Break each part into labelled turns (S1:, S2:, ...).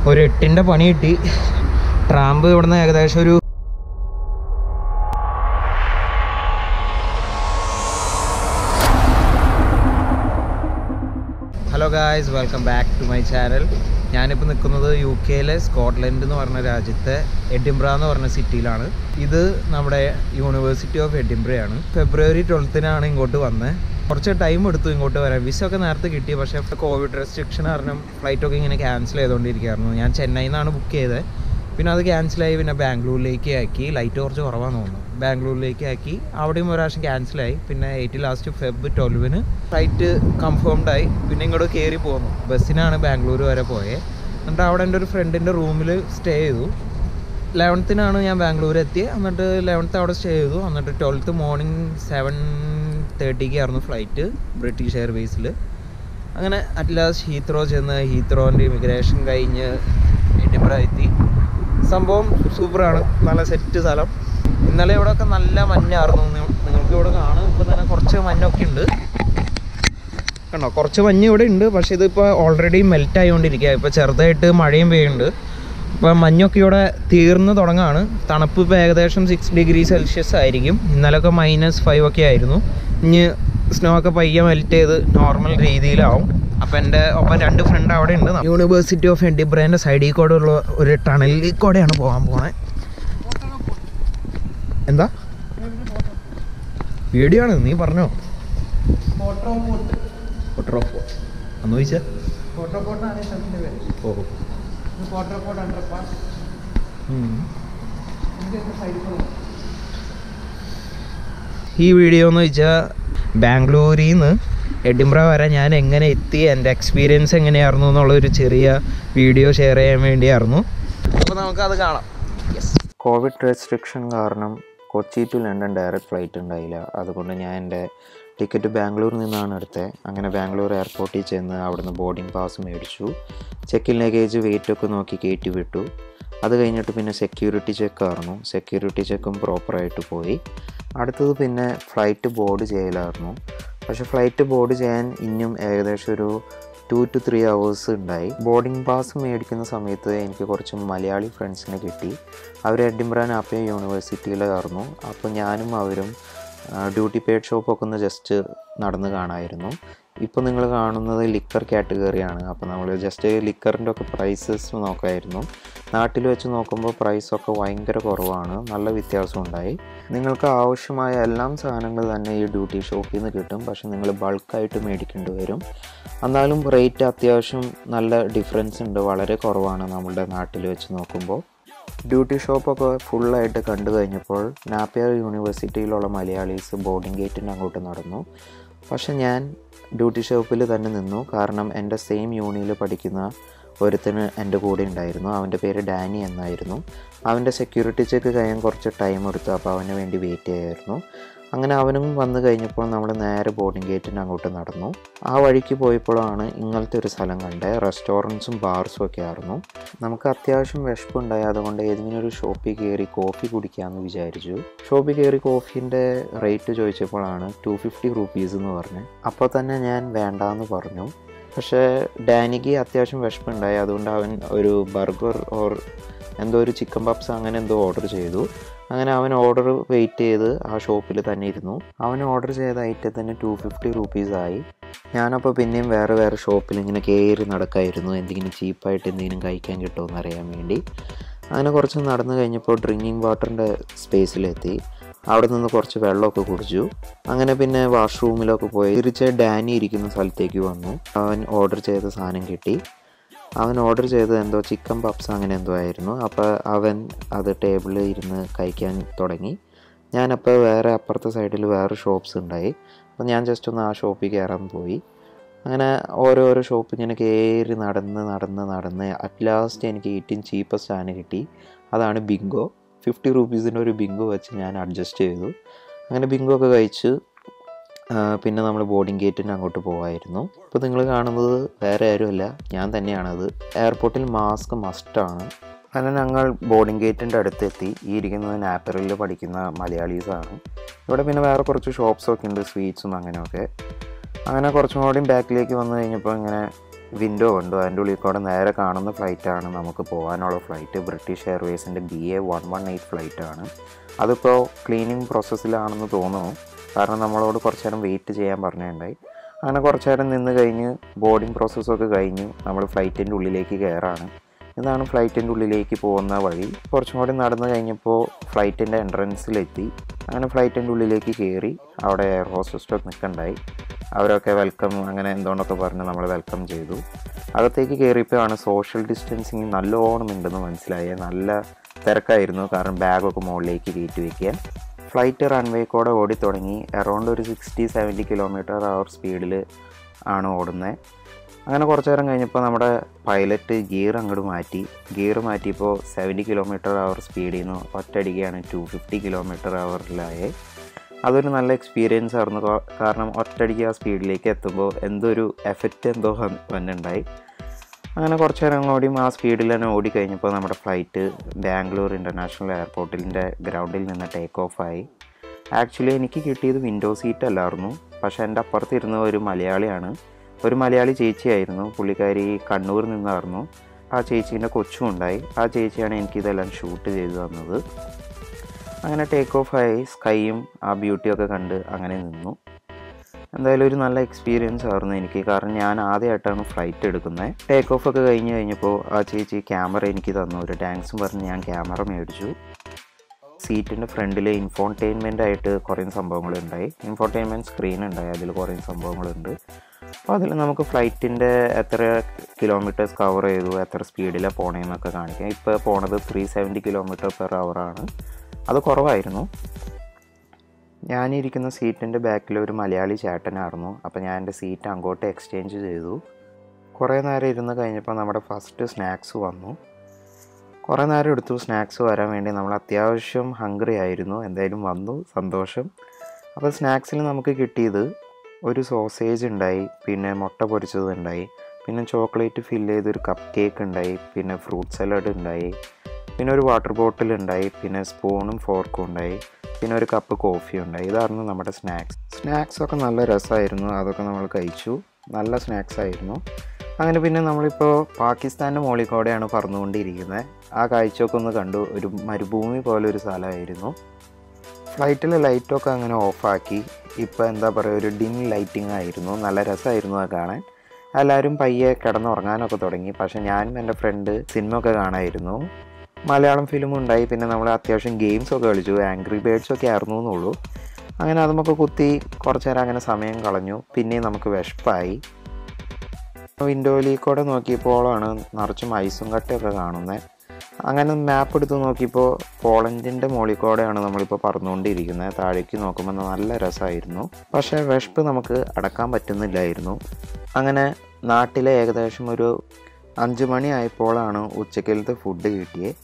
S1: ഒരു എട്ടിൻ്റെ പണി കിട്ടി ട്രാമ്പ് ഇവിടുന്ന് ഏകദേശം ഒരു hello guys welcome back to my channel ഞാനിപ്പോൾ നിൽക്കുന്നത് യു കെയിലെ സ്കോട്ട്ലൻഡ് എന്ന് പറഞ്ഞ രാജ്യത്തെ എഡിംബ്ര എന്ന് പറഞ്ഞ സിറ്റിയിലാണ് ഇത് നമ്മുടെ യൂണിവേഴ്സിറ്റി ഓഫ് എഡിംബ്രയാണ് ഫെബ്രുവരി ട്വൽത്തിനാണ് ഇങ്ങോട്ട് വന്നത് കുറച്ച് ടൈം എടുത്തു ഇങ്ങോട്ട് വരാൻ വിസ ഒക്കെ നേരത്തെ കിട്ടി പക്ഷേ കോവിഡ് റെസ്ട്രിക്ഷൻ കാരണം ഫ്ലൈറ്റൊക്കെ ഇങ്ങനെ ക്യാൻസൽ ചെയ്തുകൊണ്ടിരിക്കുകയായിരുന്നു ഞാൻ ചെന്നൈയിൽ നിന്നാണ് ബുക്ക് ചെയ്തത് പിന്നെ അത് ക്യാൻസലായി പിന്നെ ബാംഗ്ലൂരിലേക്ക് ആക്കി ലൈറ്റ് കുറച്ച് കുറവാന്ന് തോന്നുന്നു ബാംഗ്ലൂരിലേക്ക് ആക്കി അവിടെയും ഒരു പ്രാവശ്യം ക്യാൻസലായി പിന്നെ എയ്റ്റ് ലാസ്റ്റ് ഫെബ് ട്വൽവിന് ഫ്ലൈറ്റ് കൺഫേംഡ് ആയി പിന്നെ ഇങ്ങോട്ട് കയറി പോന്നു ബസ്സിനാണ് ബാംഗ്ലൂർ വരെ പോയത് എന്നിട്ട് അവിടെ എൻ്റെ ഒരു ഫ്രണ്ടിൻ്റെ റൂമിൽ സ്റ്റേ ചെയ്തു ലെവൻത്തിനാണ് ഞാൻ ബാംഗ്ലൂർ എത്തിയത് എന്നിട്ട് ലെവൻത്ത് അവിടെ സ്റ്റേ ചെയ്തു എന്നിട്ട് ട്വൽത്ത് മോർണിംഗ് സെവൻ തേർട്ടിക്ക് ആയിരുന്നു ഫ്ലൈറ്റ് ബ്രിട്ടീഷ് എയർവേസിൽ അങ്ങനെ അറ്റ് ലാസ്റ്റ് ഹീത്രോ ചെന്ന് ഹീത്രോൻ്റെ ഇമിഗ്രേഷൻ കഴിഞ്ഞ് എഡിംബ്ര എത്തി സംഭവം സൂപ്പറാണ് നല്ല സെറ്റ് സ്ഥലം ഇന്നലെ ഇവിടെയൊക്കെ നല്ല മഞ്ഞായിരുന്നു നി- നിങ്ങൾക്ക് ഇവിടെ കാണും ഇപ്പോൾ തന്നെ കുറച്ച് മഞ്ഞൊക്കെ ഉണ്ട് കണ്ടോ കുറച്ച് മഞ്ഞ് ഇവിടെ ഉണ്ട് പക്ഷേ ഇതിപ്പോൾ ഓൾറെഡി മെൽറ്റ് ആയിക്കൊണ്ടിരിക്കുക ഇപ്പോൾ ചെറുതായിട്ട് മഴയും പെയ്യുന്നുണ്ട് ഇപ്പോൾ മഞ്ഞൊക്കെ ഇവിടെ തീർന്ന് തുടങ്ങാണ് തണുപ്പ് ഇപ്പോൾ ഏകദേശം സിക്സ് ഡിഗ്രി സെൽഷ്യസ് ആയിരിക്കും ഇന്നലെയൊക്കെ മൈനസ് ഫൈവ് ഒക്കെ ആയിരുന്നു ഇനി സ്നോ ഒക്കെ പയ്യെ മെൽറ്റ് ചെയ്ത് നോർമൽ രീതിയിലാവും അപ്പോൾ എൻ്റെ ഒപ്പം രണ്ട് ഫ്രണ്ട് അവിടെ ഉണ്ട് യൂണിവേഴ്സിറ്റി ഓഫ് എഡിബ്രേൻ്റെ സൈഡിൽ കൂടെ ഉള്ള ഒരു ടണലിൽ കൂടെയാണ് പോകാൻ പോണേ എന്താ വീഡിയോ ആണ് നീ പറഞ്ഞോ ഫോട്ടോ അന്ന് ചോദിച്ചാ ഓ ഉം. ഈ വീഡിയോ എന്ന് വെച്ചാൽ ബാംഗ്ലൂരിൽ നിന്ന് എഡിംബ്ര വരെ ഞാൻ എങ്ങനെ എത്തി എൻ്റെ എക്സ്പീരിയൻസ് എങ്ങനെയായിരുന്നു എന്നുള്ളൊരു ചെറിയ വീഡിയോ ഷെയർ ചെയ്യാൻ വേണ്ടിയായിരുന്നു അപ്പോൾ നമുക്കത് കാണാം യെസ്
S2: കോവിഡ് റെസ്ട്രിക്ഷൻ കാരണം Kochi to London direct flight ഉണ്ടായില്ല അതുകൊണ്ട് ഞാൻ എൻ്റെ ടിക്കറ്റ് ബാംഗ്ലൂരിൽ നിന്നാണ് എടുത്തത് അങ്ങനെ ബാംഗ്ലൂർ എയർപോർട്ടിൽ ചെന്ന് അവിടുന്ന് ബോർഡിംഗ് പാസ് മേടിച്ചു ചെക്കിൻ ലഗേജ് വെയിറ്റ് ഒക്കെ നോക്കി കയറ്റി വിട്ടു അത് കഴിഞ്ഞിട്ട് പിന്നെ സെക്യൂരിറ്റി ചെക്ക് ആയിരുന്നു സെക്യൂരിറ്റി ചെക്കും പ്രോപ്പറായിട്ട് പോയി അടുത്തത് പിന്നെ ഫ്ലൈറ്റ് ബോർഡ് ചെയ്യലായിരുന്നു പക്ഷേ ഫ്ലൈറ്റ് ബോർഡ് ചെയ്യാൻ ഇനിയും ഏകദേശം ഒരു ടു ടു ത്രീ അവേഴ്സ് ഉണ്ടായി ബോർഡിംഗ് പാസ് മേടിക്കുന്ന സമയത്ത് എനിക്ക് കുറച്ച് മലയാളി ഫ്രണ്ട്സിനെ കിട്ടി അവർ എഡിംബ്ര നാപ്പിയ യൂണിവേഴ്സിറ്റിയിലായിരുന്നു അപ്പോൾ ഞാനും അവരും ഡ്യൂട്ടി പെയ്ഡ് ഷോപ്പൊക്കെ ഒന്ന് ജസ്റ്റ് നടന്ന് കാണാമായിരുന്നു ഇപ്പോൾ നിങ്ങൾ കാണുന്നത് ലിക്കർ കാറ്റഗറിയാണ് അപ്പോൾ നമ്മൾ ജസ്റ്റ് ലിക്കറിൻ്റെ ഒക്കെ പ്രൈസസ് നോക്കായിരുന്നു നാട്ടിൽ വെച്ച് നോക്കുമ്പോൾ പ്രൈസൊക്കെ ഭയങ്കര കുറവാണ് നല്ല വ്യത്യാസം ഉണ്ടായി നിങ്ങൾക്ക് ആവശ്യമായ എല്ലാം സാധനങ്ങൾ തന്നെ ഈ ഡ്യൂട്ടി ഷോപ്പിൽ നിന്ന് കിട്ടും പക്ഷെ നിങ്ങൾ ബൾക്കായിട്ട് മേടിക്കേണ്ടി വരും എന്നാലും റേറ്റ് അത്യാവശ്യം നല്ല ഡിഫറൻസ് ഉണ്ട് വളരെ കുറവാണ് നമ്മുടെ നാട്ടിൽ വെച്ച് നോക്കുമ്പോൾ ഡ്യൂട്ടി ഷോപ്പൊക്കെ ഫുള്ളായിട്ട് കണ്ടു കഴിഞ്ഞപ്പോൾ നാപ്പിയർ യൂണിവേഴ്സിറ്റിയിലുള്ള മലയാളീസ് ബോർഡിംഗ് ഗേറ്റിൻ്റെ അങ്ങോട്ട് നടന്നു പക്ഷെ ഞാൻ ഡ്യൂട്ടി ഷോപ്പിൽ തന്നെ നിന്നു കാരണം എൻ്റെ സെയിം യൂണിയിൽ പഠിക്കുന്ന ഒരുത്തന് എൻ്റെ കൂടെ ഉണ്ടായിരുന്നു അവൻ്റെ പേര് ഡാനി എന്നായിരുന്നു അവൻ്റെ സെക്യൂരിറ്റി ചെക്ക് കഴിയാൻ കുറച്ച് ടൈം എടുത്തു അപ്പോൾ അവന് വേണ്ടി വെയിറ്റ് ചെയ്യായിരുന്നു അങ്ങനെ അവനും വന്നു കഴിഞ്ഞപ്പോൾ നമ്മൾ നേരെ ബോർഡിംഗ് ഗേറ്റിന് അങ്ങോട്ട് നടന്നു ആ വഴിക്ക് പോയപ്പോഴാണ് ഇങ്ങനത്തെ ഒരു സ്ഥലം കണ്ടത് റെസ്റ്റോറൻറ്റ്സും ബാർസും ഒക്കെ ആയിരുന്നു നമുക്ക് അത്യാവശ്യം വിശപ്പുണ്ടായി അതുകൊണ്ട് ഏതെങ്കിലും ഒരു ഷോപ്പിൽ കയറി കോഫി കുടിക്കാമെന്ന് വിചാരിച്ചു ഷോപ്പിൽ കയറി കോഫീൻ്റെ റേറ്റ് ചോദിച്ചപ്പോഴാണ് ടു ഫിഫ്റ്റി റുപ്പീസ് എന്ന് പറഞ്ഞു അപ്പോൾ തന്നെ ഞാൻ വേണ്ടാന്ന് പറഞ്ഞു പക്ഷേ ഡാനിക്ക് അത്യാവശ്യം വിശപ്പുണ്ടായി അതുകൊണ്ട് അവൻ ഒരു ബർഗർ ഓർ എന്തോ ഒരു ചിക്കൻ പപ്സ് അങ്ങനെ എന്തോ ഓർഡർ ചെയ്തു അങ്ങനെ അവൻ ഓർഡർ വെയിറ്റ് ചെയ്ത് ആ ഷോപ്പിൽ തന്നെ ഇരുന്നു അവൻ ഓർഡർ ചെയ്ത ഐറ്റത്തിന് ടു ഫിഫ്റ്റി റുപ്പീസ് ആയി ഞാനപ്പോൾ പിന്നെയും വേറെ വേറെ ഷോപ്പിൽ ഇങ്ങനെ കയറി നടക്കായിരുന്നു എന്തെങ്കിലും ചീപ്പായിട്ട് എന്തെങ്കിലും കഴിക്കാൻ കിട്ടുമോ അറിയാൻ വേണ്ടി അങ്ങനെ കുറച്ച് നടന്നു കഴിഞ്ഞപ്പോൾ ഡ്രിങ്കിങ് വാട്ടറിൻ്റെ സ്പേസിലെത്തി അവിടെ നിന്ന് കുറച്ച് വെള്ളമൊക്കെ കുടിച്ചു അങ്ങനെ പിന്നെ വാഷ്റൂമിലൊക്കെ പോയി തിരിച്ച് ഡാനി ഇരിക്കുന്ന സ്ഥലത്തേക്ക് വന്നു അവൻ ഓർഡർ ചെയ്ത സാധനം കിട്ടി അവൻ ഓർഡർ ചെയ്തത് എന്തോ ചിക്കൻ പപ്സ് അങ്ങനെ എന്തോ ആയിരുന്നു അപ്പോൾ അവൻ അത് ടേബിളിൽ ഇരുന്ന് കഴിക്കാൻ തുടങ്ങി ഞാനപ്പോൾ വേറെ അപ്പുറത്തെ സൈഡിൽ വേറെ ഷോപ്സ് ഉണ്ടായി അപ്പോൾ ഞാൻ ജസ്റ്റ് ഒന്ന് ആ ഷോപ്പിൽ കയറാൻ പോയി അങ്ങനെ ഓരോരോ ഷോപ്പ് ഇങ്ങനെ കയറി നടന്ന് നടന്ന് നടന്ന് അറ്റ് ലാസ്റ്റ് എനിക്ക് ഏറ്റവും ചീപ്പസ്റ്റ് സാധനം കിട്ടി അതാണ് ബിങ്കോ ഫിഫ്റ്റി റുപ്പീസിൻ്റെ ഒരു ബിങ്കോ വെച്ച് ഞാൻ അഡ്ജസ്റ്റ് ചെയ്തു അങ്ങനെ ബിങ്കോ ഒക്കെ കഴിച്ച് ആ, പിന്നെ നമ്മൾ ബോർഡിംഗ് ഗേറ്റിന് അങ്ങോട്ട് പോകായിരുന്നു ഇപ്പോൾ നിങ്ങൾ കാണുന്നത് വേറെ ആരുമല്ല ഞാൻ തന്നെയാണത് എയർപോർട്ടിൽ മാസ്ക് മസ്റ്റാണ് അങ്ങനെ ഞങ്ങൾ ബോർഡിംഗ് ഗേറ്റിൻ്റെ അടുത്തെത്തി ഈ ഇരിക്കുന്നത് നാപ്പറിൽ പഠിക്കുന്ന മലയാളീസാണ് ഇവിടെ പിന്നെ വേറെ കുറച്ച് ഷോപ്സൊക്കെ ഉണ്ട് സ്വീറ്റ്സും അങ്ങനെയൊക്കെ അങ്ങനെ കുറച്ചും കൂടി ബാക്കിലേക്ക് വന്നു കഴിഞ്ഞപ്പോൾ ഇങ്ങനെ വിൻഡോ ഉണ്ട് അതിൻ്റെ ഉള്ളിൽ കൂടെ നേരെ കാണുന്ന ഫ്ലൈറ്റാണ് നമുക്ക് പോകാനുള്ള ഫ്ലൈറ്റ് ബ്രിട്ടീഷ് എയർവേസിൻ്റെ B A one one eight ഫ്ലൈറ്റാണ് അതിപ്പോൾ ക്ലീനിങ് പ്രോസസ്സിലാണെന്ന് തോന്നുന്നു കാരണം നമ്മളോട് കുറച്ച് നേരം വെയിറ്റ് ചെയ്യാൻ പറഞ്ഞിട്ടുണ്ടായി അങ്ങനെ കുറച്ച് നേരം നിന്ന് കഴിഞ്ഞ് ബോർഡിംഗ് പ്രോസസ്സൊക്കെ കഴിഞ്ഞു നമ്മൾ ഫ്ലൈറ്റിൻ്റെ ഉള്ളിലേക്ക് കയറാണ് ഇതാണ് ഫ്ലൈറ്റിൻ്റെ ഉള്ളിലേക്ക് പോകുന്ന വഴി കുറച്ചും കൂടി നടന്നു കഴിഞ്ഞപ്പോൾ ഫ്ലൈറ്റിൻ്റെ എൻട്രൻസിലെത്തി അങ്ങനെ ഫ്ലൈറ്റിൻ്റെ ഉള്ളിലേക്ക് കയറി അവിടെ എയർ ഹോസ്റ്റസ്റ്റൊക്കെ നിൽക്കണ്ടായി അവരൊക്കെ വെൽക്കം അങ്ങനെ എന്തുകൊണ്ടൊക്കെ പറഞ്ഞ് നമ്മൾ വെൽക്കം ചെയ്തു അകത്തേക്ക് കയറിയപ്പോഴാണ് സോഷ്യൽ ഡിസ്റ്റൻസിങ് നല്ലോണം ഉണ്ടെന്ന് മനസ്സിലായത് നല്ല തിരക്കായിരുന്നു കാരണം ബാഗൊക്കെ മുകളിലേക്ക് കയറ്റി വയ്ക്കുക ഫ്ലൈറ്റ് റൺവേ കൂടെ ഓടി തുടങ്ങി അറൗണ്ട് ഒരു സിക്സ്റ്റി സെവൻറ്റി കിലോമീറ്റർ അവർ സ്പീഡിൽ ആണ് ഓടുന്നത് അങ്ങനെ കുറച്ച് നേരം കഴിഞ്ഞപ്പോൾ നമ്മുടെ പൈലറ്റ് ഗിയർ അങ്ങോട്ട് മാറ്റി ഗിയർ മാറ്റിയപ്പോൾ സെവൻറ്റി കിലോമീറ്റർ അവർ സ്പീഡിൽ നിന്ന് ഒറ്റയടിക്കുകയാണ് ടു ഫിഫ്റ്റി കിലോമീറ്റർ അവറിലായേ അതൊരു നല്ല എക്സ്പീരിയൻസ് ആയിരുന്നു കാ- കാരണം ഒറ്റയടിക്ക് ആ സ്പീഡിലേക്ക് എത്തുമ്പോൾ എന്തോ ഒരു എഫക്റ്റ് എന്തോ വന്ന് വന്നിട്ടുണ്ടായി അങ്ങനെ കുറച്ച് നേരം ഓടിയും ആ സ്പീഡിൽ തന്നെ ഓടി കഴിഞ്ഞപ്പോൾ നമ്മുടെ ഫ്ലൈറ്റ് ബാംഗ്ലൂർ ഇൻ്റർനാഷണൽ എയർപോർട്ടിൻ്റെ ഗ്രൗണ്ടിൽ നിന്ന് ടേക്ക് ഓഫ് ആയി ആക്ച്വലി എനിക്ക് കിട്ടിയത് വിൻഡോ സീറ്റ് അല്ലായിരുന്നു പക്ഷേ എൻ്റെ അപ്പുറത്തിരുന്ന ഒരു മലയാളിയാണ് ഒരു മലയാളി ചേച്ചിയായിരുന്നു പുള്ളിക്കാരി കണ്ണൂർ നിന്നായിരുന്നു ആ ചേച്ചീൻ്റെ കൊച്ചും ഉണ്ടായി ആ ചേച്ചിയാണ് എനിക്കിതെല്ലാം ഷൂട്ട് ചെയ്തു തന്നത് അങ്ങനെ ടേക്ക് ഓഫ് ആയി സ്കൈയും ആ ബ്യൂട്ടിയൊക്കെ കണ്ട് അങ്ങനെ നിന്നു എന്തായാലും ഒരു നല്ല എക്സ്പീരിയൻസ് ആയിരുന്നു എനിക്ക് കാരണം ഞാൻ ആദ്യമായിട്ടാണ് ഫ്ലൈറ്റ് എടുക്കുന്നത് ടേക്ക് ഓഫ് ഒക്കെ കഴിഞ്ഞ് കഴിഞ്ഞപ്പോൾ ആ ചേച്ചി ക്യാമറ എനിക്ക് തന്നു ഒരു താങ്ക്സും പറഞ്ഞ് ഞാൻ ക്യാമറ മേടിച്ചു സീറ്റിൻ്റെ ഫ്രണ്ടിൽ ഇൻഫോർടൈൻമെൻ്റ് ആയിട്ട് കുറേ സംഭവങ്ങളുണ്ടായി ഇൻഫോർടൈൻമെൻറ്റ് സ്ക്രീൻ ഉണ്ടായി അതിൽ കുറേ സംഭവങ്ങളുണ്ട് അപ്പോൾ അതിൽ നമുക്ക് ഫ്ലൈറ്റിൻ്റെ എത്ര കിലോമീറ്റേഴ്സ് കവർ ചെയ്തു എത്ര സ്പീഡിലാണ് പോണേന്നൊക്കെ കാണിക്കാം ഇപ്പോൾ പോണത് ത്രീ സെവൻറ്റി കിലോമീറ്റർ പെർ ആണ് അത് കുറവായിരുന്നു ഞാനിരിക്കുന്ന സീറ്റിൻ്റെ ബാക്കിൽ ഒരു മലയാളി ചേട്ടനായിരുന്നു അപ്പോൾ ഞാൻ എൻ്റെ സീറ്റ് അങ്ങോട്ട് എക്സ്ചേഞ്ച് ചെയ്തു കുറേ നേരം ഇരുന്ന് കഴിഞ്ഞപ്പോൾ നമ്മുടെ ഫസ്റ്റ് സ്നാക്സ് വന്നു കുറേ നേരം എടുത്തു സ്നാക്സ് വരാൻ വേണ്ടി നമ്മൾ അത്യാവശ്യം ഹംഗ്രി ആയിരുന്നു എന്തായാലും വന്നു സന്തോഷം അപ്പോൾ സ്നാക്സിൽ നമുക്ക് കിട്ടിയത് ഒരു സോസേജ് ഉണ്ടായി പിന്നെ മുട്ട പൊരിച്ചത് ഉണ്ടായി പിന്നെ ചോക്ലേറ്റ് ഫില്ല് ചെയ്തൊരു കപ്പ് കേക്ക് ഉണ്ടായി പിന്നെ ഫ്രൂട്ട് സലാഡ് ഉണ്ടായി പിന്നെ ഒരു വാട്ടർ ബോട്ടിൽ ഉണ്ടായി പിന്നെ സ്പൂണും ഫോർക്കും ഉണ്ടായി പിന്നെ ഒരു കപ്പ് കോഫി ഉണ്ടായി ഇതായിരുന്നു നമ്മുടെ സ്നാക്സ് സ്നാക്സ് ഒക്കെ നല്ല രസമായിരുന്നു അതൊക്കെ നമ്മൾ കഴിച്ചു നല്ല സ്നാക്സ് ആയിരുന്നു അങ്ങനെ പിന്നെ നമ്മളിപ്പോൾ പാകിസ്ഥാൻ്റെ മുകളിൽ കൂടെയാണ് പറന്നുകൊണ്ടിരിക്കുന്നത് ആ കാഴ്ചയൊക്കെ ഒന്ന് കണ്ടു ഒരു മരുഭൂമി പോലെ ഒരു സ്ഥലമായിരുന്നു ഫ്ലൈറ്റിലെ ലൈറ്റൊക്കെ അങ്ങനെ ഓഫാക്കി ഇപ്പോൾ എന്താ പറയുക ഒരു ഡിം ലൈറ്റിംഗ് ആയിരുന്നു നല്ല രസമായിരുന്നു അത് കാണാൻ എല്ലാവരും പയ്യെ കിടന്നുറങ്ങാനൊക്കെ തുടങ്ങി പക്ഷെ ഞാനും എൻ്റെ ഫ്രണ്ട് സിനിമ ഒക്കെ കാണായിരുന്നു മലയാളം ഫിലിം ഉണ്ടായി പിന്നെ നമ്മൾ അത്യാവശ്യം ഗെയിംസ് ഒക്കെ കളിച്ചു ആംഗ്രി ബേഡ്സ് ഒക്കെ ആയിരുന്നു എന്നുള്ളൂ അങ്ങനെ അതുമൊക്കെ കുത്തി കുറച്ച് നേരം അങ്ങനെ സമയം കളഞ്ഞു പിന്നെയും നമുക്ക് വിശപ്പായി വിൻഡോയിൽ കൂടെ നോക്കിയപ്പോഴാണ് നിറച്ചും ഐസും കട്ടയൊക്കെ കാണുന്നത് അങ്ങനെ മാപ്പ് എടുത്ത് നോക്കിയപ്പോൾ പോളണ്ടിൻ്റെ മുകളിൽ കൂടെയാണ് നമ്മളിപ്പോൾ പറന്നുകൊണ്ടിരിക്കുന്നത് താഴേക്ക് നോക്കുമ്പോൾ നല്ല രസമായിരുന്നു പക്ഷേ വിശപ്പ് നമുക്ക് അടക്കാൻ പറ്റുന്നില്ലായിരുന്നു അങ്ങനെ നാട്ടിലെ ഏകദേശം ഒരു അഞ്ച് മണി ആയപ്പോഴാണ് ഉച്ചക്കലത്തെ ഫുഡ് കിട്ടിയത്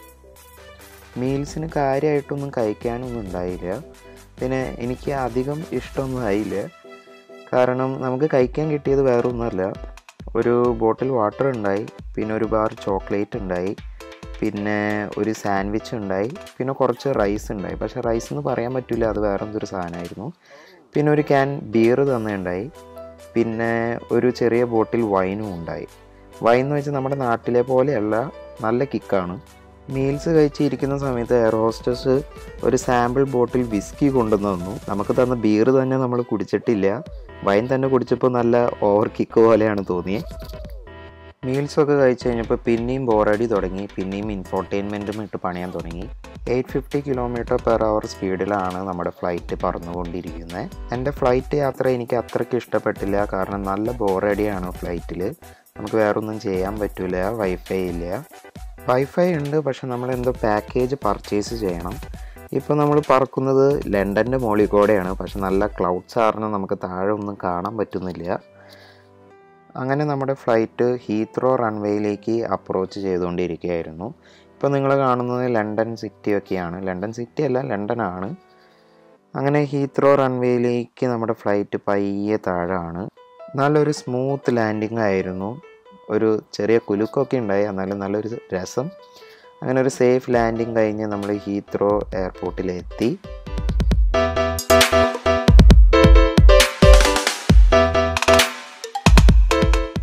S2: മീൽസിന് കാര്യമായിട്ടൊന്നും കഴിക്കാനൊന്നും ഉണ്ടായില്ല പിന്നെ എനിക്ക് അധികം ഇഷ്ടമൊന്നും ആയില്ല കാരണം നമുക്ക് കഴിക്കാൻ കിട്ടിയത് വേറെ ഒന്നുമല്ല ഒരു ബോട്ടിൽ വാട്ടർ ഉണ്ടായി പിന്നെ ഒരു ബാർ ചോക്ലേറ്റ് ഉണ്ടായി പിന്നെ ഒരു സാൻഡ്വിച്ച് ഉണ്ടായി പിന്നെ കുറച്ച് റൈസ് ഉണ്ടായി പക്ഷേ റൈസ് എന്ന് പറയാൻ പറ്റില്ല അത് വേറെ എന്തൊരു സാധനമായിരുന്നു പിന്നെ ഒരു ക്യാൻ ബിയർ തന്നെയുണ്ടായി പിന്നെ ഒരു ചെറിയ ബോട്ടിൽ വൈനും ഉണ്ടായി വൈൻ എന്ന് വെച്ചാൽ നമ്മുടെ നാട്ടിലെ പോലെയല്ല നല്ല കിക്കാണ് മീൽസ് കഴിച്ചിരിക്കുന്ന സമയത്ത് എയർ ഹോസ്റ്റസ് ഒരു സാമ്പിൾ ബോട്ടിൽ വിസ്കി കൊണ്ടുവന്ന് തന്നു നമുക്ക് തന്ന ബിയർ തന്നെ നമ്മൾ കുടിച്ചിട്ടില്ല വൈൻ തന്നെ കുടിച്ചപ്പോൾ നല്ല ഓവർ കിക്ക് പോലെയാണ് തോന്നിയത് മീൽസൊക്കെ കഴിച്ച് കഴിഞ്ഞപ്പോൾ പിന്നെയും ബോറടി തുടങ്ങി പിന്നെയും ഇൻഫോർടൈൻമെൻറ്റും ഇട്ട് പണിയാൻ തുടങ്ങി eight fifty kilometre per hour സ്പീഡിലാണ് നമ്മുടെ ഫ്ലൈറ്റ് പറന്നുകൊണ്ടിരിക്കുന്നത് എൻ്റെ ഫ്ലൈറ്റ് യാത്ര എനിക്ക് അത്രയ്ക്ക് ഇഷ്ടപ്പെട്ടില്ല കാരണം നല്ല ബോറടിയാണ് ഫ്ലൈറ്റിൽ നമുക്ക് വേറൊന്നും ചെയ്യാൻ പറ്റില്ല വൈഫൈ ഇല്ല വൈഫൈ ഉണ്ട് പക്ഷെ നമ്മൾ എന്തോ പാക്കേജ് പർച്ചേസ് ചെയ്യണം ഇപ്പോൾ നമ്മൾ പറക്കുന്നത് ലണ്ടൻ്റെ മുകളിൽ കൂടെയാണ് പക്ഷെ നല്ല ക്ലൗഡ്സ് കാരണം നമുക്ക് താഴെ ഒന്നും കാണാൻ പറ്റുന്നില്ല അങ്ങനെ നമ്മുടെ ഫ്ലൈറ്റ് ഹീത്രോ റൺവേയിലേക്ക് അപ്രോച്ച് ചെയ്തുകൊണ്ടിരിക്കുകയായിരുന്നു ഇപ്പോൾ നിങ്ങൾ കാണുന്നത് ലണ്ടൻ സിറ്റി ഒക്കെയാണ് ലണ്ടൻ സിറ്റി അല്ല ലണ്ടനാണ് അങ്ങനെ ഹീത്രോ റൺവേയിലേക്ക് നമ്മുടെ ഫ്ലൈറ്റ് പയ്യെ താഴാണ് നല്ലൊരു സ്മൂത്ത് ലാൻഡിങ് ആയിരുന്നു ഒരു ചെറിയ കുലുക്കൊക്കെ ഉണ്ടായി എന്നാലും നല്ലൊരു രസം അങ്ങനെ ഒരു സേഫ് ലാൻഡിങ് കഴിഞ്ഞ് നമ്മൾ ഹീത്രോ എയർപോർട്ടിലെത്തി അങ്ങനെ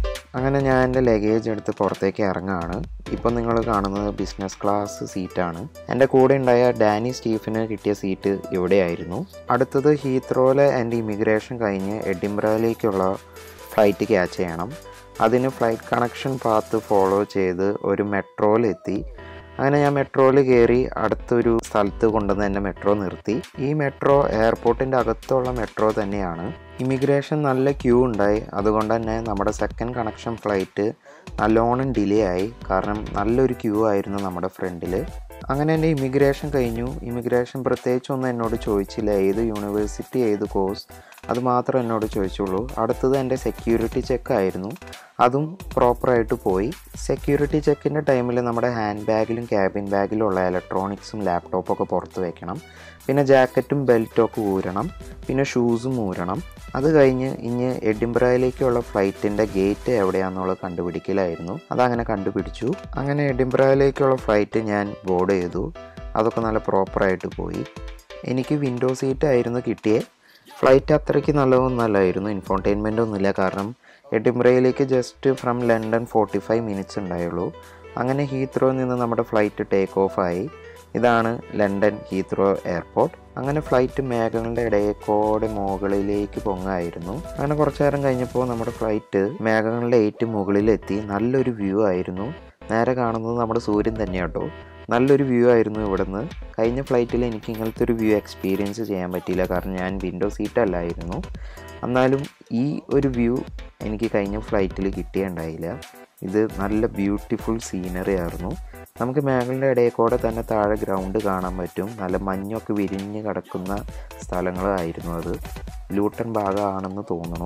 S2: അങ്ങനെ ഞാൻ എൻ്റെ ലഗേജ് എടുത്ത് പുറത്തേക്ക് ഇറങ്ങുകയാണ് ഇപ്പം നിങ്ങൾ കാണുന്നത് ബിസിനസ് ക്ലാസ് സീറ്റാണ് എൻ്റെ കൂടെ ഉണ്ടായ ഡാനി സ്റ്റീഫന് കിട്ടിയ സീറ്റ് ഇവിടെയായിരുന്നു അടുത്തത് ഹീത്രോയിലെ എൻ്റെ ഇമിഗ്രേഷൻ കഴിഞ്ഞ് എഡിംബ്രയിലേക്കുള്ള ഫ്ലൈറ്റ് ക്യാച്ച് ചെയ്യണം അതിന് ഫ്ലൈറ്റ് കണക്ഷൻ പാത്ത് ഫോളോ ചെയ്ത് ഒരു മെട്രോയിലെത്തി അങ്ങനെ ഞാൻ മെട്രോയിൽ കയറി അടുത്തൊരു സ്ഥലത്ത് കൊണ്ടുവന്ന് എൻ്റെ മെട്രോ നിർത്തി ഈ മെട്രോ എയർപോർട്ടിൻ്റെ അകത്തുള്ള മെട്രോ തന്നെയാണ് ഇമിഗ്രേഷൻ നല്ല ക്യൂ ഉണ്ടായി അതുകൊണ്ട് തന്നെ നമ്മുടെ സെക്കൻഡ് കണക്ഷൻ ഫ്ലൈറ്റ് നല്ലോണം ഡിലേ ആയി കാരണം നല്ലൊരു ക്യൂ ആയിരുന്നു നമ്മുടെ ഫ്രണ്ടിൽ അങ്ങനെ എൻ്റെ ഇമിഗ്രേഷൻ കഴിഞ്ഞു ഇമിഗ്രേഷൻ പ്രത്യേകിച്ചൊന്നും എന്നോട് ചോദിച്ചില്ല ഏത് യൂണിവേഴ്സിറ്റി ഏത് കോഴ്സ് അത് മാത്രം എന്നോട് ചോദിച്ചുള്ളൂ അടുത്തത് എൻ്റെ സെക്യൂരിറ്റി ചെക്ക് ആയിരുന്നു അതും പ്രോപ്പറായിട്ട് പോയി സെക്യൂരിറ്റി ചെക്കിൻ്റെ ടൈമിൽ നമ്മുടെ ഹാൻഡ് ബാഗിലും ക്യാബിൻ ബാഗിലും ഉള്ള ഇലക്ട്രോണിക്സും ലാപ്ടോപ്പൊക്കെ പുറത്ത് വെക്കണം പിന്നെ ജാക്കറ്റും ബെൽറ്റും ഒക്കെ ഊരണം പിന്നെ ഷൂസും ഊരണം അത് കഴിഞ്ഞ് ഇനി എഡിംബ്രയിലേക്കുള്ള ഫ്ലൈറ്റിൻ്റെ ഗേറ്റ് എവിടെയാണെന്നുള്ളത് കണ്ടുപിടിക്കലായിരുന്നു അതങ്ങനെ കണ്ടുപിടിച്ചു അങ്ങനെ എഡിംബ്രയിലേക്കുള്ള ഫ്ലൈറ്റ് ഞാൻ ബോർഡ് ചെയ്തു അതൊക്കെ നല്ല പ്രോപ്പറായിട്ട് പോയി എനിക്ക് വിൻഡോ സീറ്റ് ആയിരുന്നു കിട്ടിയേ ഫ്ലൈറ്റ് അത്രയ്ക്ക് നല്ലതൊന്നല്ലായിരുന്നു ഇൻഫോർടൈൻമെൻ്റ് ഒന്നുമില്ല കാരണം എഡിംബ്രയിലേക്ക് just from London forty five minutes ഉണ്ടായുള്ളൂ അങ്ങനെ ഹീത്രോയിൽ നിന്ന് നമ്മുടെ ഫ്ലൈറ്റ് ടേക്ക് ഓഫ് ആയി ഇതാണ് ലണ്ടൻ ഹീത്രോ എയർപോർട്ട് അങ്ങനെ ഫ്ലൈറ്റ് മേഘങ്ങളുടെ ഇടയക്കോടെ മുകളിലേക്ക് പൊങ്ങായിരുന്നു അങ്ങനെ കുറച്ചു നേരം കഴിഞ്ഞപ്പോൾ നമ്മുടെ ഫ്ലൈറ്റ് മേഘങ്ങളുടെ ഏറ്റവും മുകളിലെത്തി നല്ലൊരു വ്യൂ ആയിരുന്നു നേരെ കാണുന്നത് നമ്മുടെ സൂര്യൻ തന്നെയാട്ടോ നല്ലൊരു വ്യൂ ആയിരുന്നു ഇവിടുന്ന് കഴിഞ്ഞ ഫ്ലൈറ്റിൽ എനിക്ക് ഇങ്ങനത്തെ ഒരു വ്യൂ എക്സ്പീരിയൻസ് ചെയ്യാൻ പറ്റിയില്ല കാരണം ഞാൻ വിൻഡോ സീറ്റ് അല്ലായിരുന്നു എന്നാലും ഈ ഒരു വ്യൂ എനിക്ക് കഴിഞ്ഞ ഫ്ലൈറ്റിൽ കിട്ടിയുണ്ടായില്ല ഇത് നല്ല ബ്യൂട്ടിഫുൾ സീനറി ആയിരുന്നു നമുക്ക് മേഘങ്ങളുടെ ഇടയിൽ കൂടെ തന്നെ താഴെ ഗ്രൗണ്ട് കാണാൻ പറ്റും നല്ല മഞ്ഞൊക്കെ വിരിഞ്ഞ് കിടക്കുന്ന സ്ഥലങ്ങളായിരുന്നു അത് ലൂട്ടൺ ഭാഗമാണെന്ന് തോന്നുന്നു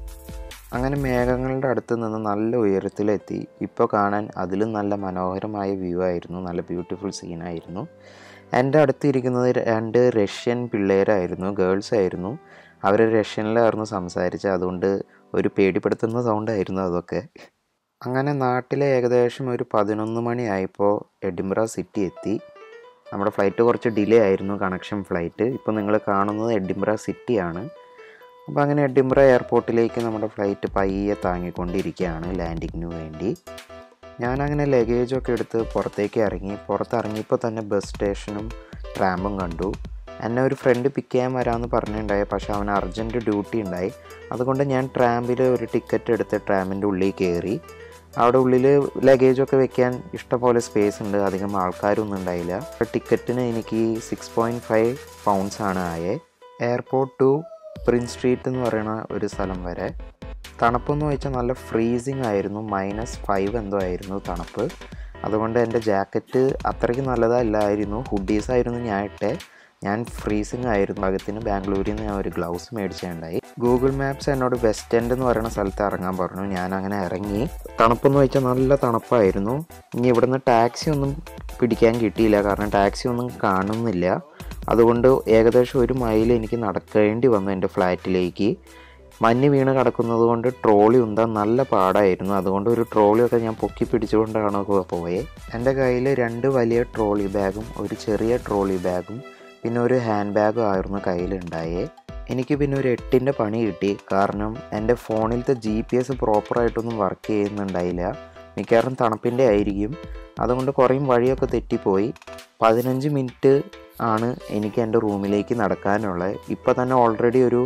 S2: അങ്ങനെ മേഘങ്ങളുടെ അടുത്ത് നിന്ന് നല്ല ഉയരത്തിലെത്തി ഇപ്പോൾ കാണാൻ അതിലും നല്ല മനോഹരമായ വ്യൂ ആയിരുന്നു നല്ല ബ്യൂട്ടിഫുൾ സീനായിരുന്നു എൻ്റെ അടുത്തിരിക്കുന്നത് രണ്ട് റഷ്യൻ പിള്ളേരായിരുന്നു ഗേൾസ് ആയിരുന്നു അവർ റഷ്യനിലായിരുന്നു സംസാരിച്ചത് അതുകൊണ്ട് ഒരു പേടിപ്പെടുത്തുന്ന സൗണ്ടായിരുന്നു അതൊക്കെ അങ്ങനെ നാട്ടിലെ ഏകദേശം ഒരു പതിനൊന്ന് മണിയായപ്പോൾ എഡിംബ്ര സിറ്റി എത്തി നമ്മുടെ ഫ്ലൈറ്റ് കുറച്ച് ഡിലേ ആയിരുന്നു കണക്ഷൻ ഫ്ലൈറ്റ് ഇപ്പോൾ നിങ്ങൾ കാണുന്നത് എഡിംബ്ര സിറ്റിയാണ് അപ്പോൾ അങ്ങനെ എഡിംബ്ര എയർപോർട്ടിലേക്ക് നമ്മുടെ ഫ്ലൈറ്റ് പയ്യെ താങ്ങിക്കൊണ്ടിരിക്കുകയാണ് ലാൻഡിങ്ങിന് വേണ്ടി ഞാനങ്ങനെ ലഗേജൊക്കെ എടുത്ത് പുറത്തേക്ക് ഇറങ്ങി പുറത്തിറങ്ങിയപ്പോൾ തന്നെ ബസ് സ്റ്റേഷനും ട്രാമ്പും കണ്ടു എന്നെ ഒരു ഫ്രണ്ട് പിക്ക് ചെയ്യാൻ വരാമെന്ന് പറഞ്ഞിട്ടുണ്ടായി പക്ഷേ അവന് അർജൻറ്റ് ഡ്യൂട്ടി ഉണ്ടായി അതുകൊണ്ട് ഞാൻ ട്രാമ്പിൽ ഒരു ടിക്കറ്റ് എടുത്ത് ട്രാമിൻ്റെ ഉള്ളിൽ കയറി അവിടെ ഉള്ളിൽ ലഗേജൊക്കെ വെക്കാൻ ഇഷ്ടംപോലെ സ്പേസ് ഉണ്ട് അധികം ആൾക്കാരൊന്നും ഉണ്ടായില്ല ടിക്കറ്റിന് എനിക്ക് സിക്സ് പോയിൻറ്റ് ഫൈവ് പൗണ്ട്സ് ആണ് ആയേ എയർപോർട്ട് ടു പ്രിൻസ് സ്ട്രീറ്റ് എന്ന് പറയുന്ന ഒരു സ്ഥലം വരെ തണുപ്പെന്ന് വെച്ചാൽ നല്ല ഫ്രീസിങ് ആയിരുന്നു മൈനസ് ഫൈവ് എന്തോ ആയിരുന്നു തണുപ്പ് അതുകൊണ്ട് എൻ്റെ ജാക്കറ്റ് അത്രയ്ക്ക് നല്ലതല്ലായിരുന്നു ഹുഡീസ് ആയിരുന്നു ഞാൻ ഇട്ടേ ഞാൻ ഫ്രീസിങ് ആയിരുന്നു ഭാഗത്തിന് ബാംഗ്ലൂരിൽ നിന്ന് ഞാൻ ഒരു ഗ്ലൗസ് മേടിച്ചിട്ടുണ്ടായി ഗൂഗിൾ മാപ്സ് എന്നോട് വെസ്റ്റ് എൻഡ് എന്ന് പറയുന്ന സ്ഥലത്ത് ഇറങ്ങാൻ പറഞ്ഞു ഞാൻ അങ്ങനെ ഇറങ്ങി തണുപ്പെന്ന് വെച്ചാൽ നല്ല തണുപ്പായിരുന്നു ഇനി ഇവിടുന്ന് ടാക്സി ഒന്നും പിടിക്കാൻ കിട്ടിയില്ല കാരണം ടാക്സി ഒന്നും കാണുന്നില്ല അതുകൊണ്ട് ഏകദേശം ഒരു മൈൽ എനിക്ക് നടക്കേണ്ടി വന്നു എൻ്റെ ഫ്ലാറ്റിലേക്ക് മഞ്ഞ് വീണ് കിടക്കുന്നത് കൊണ്ട് ട്രോളി ഉന്താൻ നല്ല പാടായിരുന്നു അതുകൊണ്ട് ഒരു ട്രോളിയൊക്കെ ഞാൻ പൊക്കി പിടിച്ചുകൊണ്ടാണ് പോയത് എൻ്റെ കയ്യിൽ രണ്ട് വലിയ ട്രോളി ബാഗും ഒരു ചെറിയ ട്രോളി ബാഗും പിന്നെ ഒരു ഹാൻഡ് ബാഗും ആയിരുന്നു കയ്യിലുണ്ടായേ എനിക്ക് പിന്നെ ഒരു എട്ടിൻ്റെ പണി കിട്ടി കാരണം എൻ്റെ ഫോണിലത്തെ ജി പി എസ് പ്രോപ്പറായിട്ടൊന്നും വർക്ക് ചെയ്യുന്നുണ്ടായില്ല മിക്കവാറും തണുപ്പിൻ്റെ ആയിരിക്കും അതുകൊണ്ട് കുറേ വഴിയൊക്കെ തെറ്റിപ്പോയി പതിനഞ്ച് മിനിറ്റ് ആണ് എനിക്ക് എൻ്റെ റൂമിലേക്ക് നടക്കാനുള്ളത് ഇപ്പോൾ തന്നെ ഓൾറെഡി ഒരു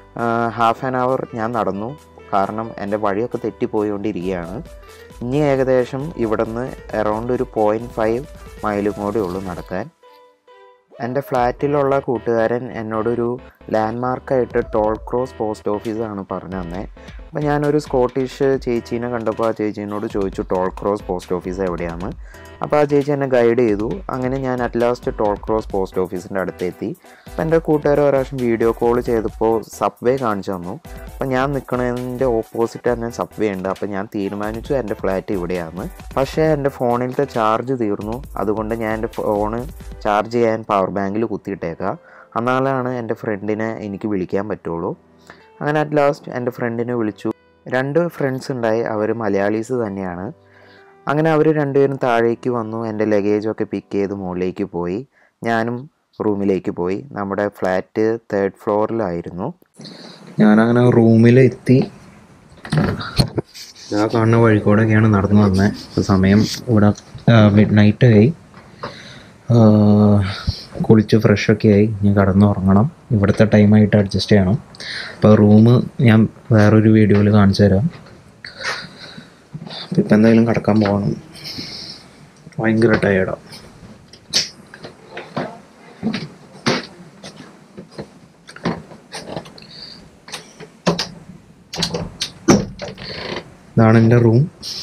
S2: ഹാഫ് ആൻ അവർ ഞാൻ നടന്നു കാരണം എൻ്റെ വഴിയൊക്കെ തെറ്റിപ്പോയിക്കൊണ്ടിരിക്കുകയാണ് ഇനി ഏകദേശം ഇവിടുന്ന് അറൗണ്ട് ഒരു പോയിൻറ്റ് ഫൈവ് മൈലും കൂടെ ഉള്ളൂ നടക്കാൻ എൻ്റെ ഫ്ലാറ്റിലുള്ള കൂട്ടുകാരൻ എന്നോടൊരു ലാൻഡ്മാർക്കായിട്ട് ടോൾ ക്രോസ് പോസ്റ്റ് ഓഫീസാണ് പറഞ്ഞു തന്നെ അപ്പോൾ ഞാനൊരു സ്കോട്ടിഷ് ചേച്ചീനെ കണ്ടപ്പോൾ ആ ചേച്ചീനോട് ചോദിച്ചു ടോൾ ക്രോസ് പോസ്റ്റ് ഓഫീസ് എവിടെയാണ് അപ്പോൾ ആ ചേച്ചി എന്നെ ഗൈഡ് ചെയ്തു അങ്ങനെ ഞാൻ at last Tollcross post ഓഫീസിൻ്റെ അടുത്തെത്തി അപ്പോൾ എൻ്റെ കൂട്ടുകാർ ഒരു പ്രാവശ്യം വീഡിയോ കോൾ ചെയ്തപ്പോൾ സബ്വേ കാണിച്ചു തന്നു അപ്പോൾ ഞാൻ നിൽക്കുന്നതിൻ്റെ ഓപ്പോസിറ്റ് തന്നെ സബ്വേ ഉണ്ട് അപ്പോൾ ഞാൻ തീരുമാനിച്ചു എൻ്റെ ഫ്ലാറ്റ് ഇവിടെയാണ് പക്ഷേ എൻ്റെ ഫോണിലത്തെ ചാർജ് തീർന്നു അതുകൊണ്ട് ഞാൻ എൻ്റെ ഫോണ് ചാർജ് ചെയ്യാൻ പവർ ബാങ്കിൽ കുത്തിയിട്ടേക്കാം എന്നാലാണ് എൻ്റെ ഫ്രണ്ടിനെ എനിക്ക് വിളിക്കാൻ പറ്റുള്ളൂ അങ്ങനെ അറ്റ് ലാസ്റ്റ് എൻ്റെ ഫ്രണ്ടിനെ വിളിച്ചു രണ്ട് ഫ്രണ്ട്സ് ഉണ്ടായി അവർ മലയാളീസ് തന്നെയാണ് അങ്ങനെ അവർ രണ്ടുപേരും താഴേക്ക് വന്നു എൻ്റെ ലഗേജൊക്കെ പിക്ക് ചെയ്ത് മുകളിലേക്ക് പോയി ഞാനും റൂമിലേക്ക് പോയി നമ്മുടെ ഫ്ലാറ്റ് തേർഡ് ഫ്ലോറിലായിരുന്നു
S1: ഞാനങ്ങനെ റൂമിലെത്തി ആ കാണുന്ന വഴിക്കൂടെയൊക്കെയാണ് നടന്നു വന്നത് ഇപ്പോൾ സമയം ഇവിടെ മിഡ് നൈറ്റ് ആയി ആ, കുളിച്ച് ഫ്രഷൊക്കെ ആയി ഞാൻ കടന്നുറങ്ങണം ഇവിടുത്തെ ടൈമായിട്ട് അഡ്ജസ്റ്റ് ചെയ്യണം അപ്പോൾ റൂം ഞാൻ വേറൊരു വീഡിയോയിൽ കാണിച്ചു തരാം അപ്പോൾ ഇപ്പം എന്തായാലും കിടക്കാൻ പോകണം ഭയങ്കര ടയേർഡാണ് ഇതാണ് എൻ്റെ റൂം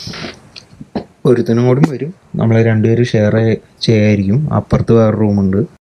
S1: ഒരുത്തനും കൂടി വരും നമ്മൾ രണ്ടുപേരും ഷെയർ ചെയ്യായിരിക്കും അപ്പുറത്ത് വേറെ റൂമുണ്ട്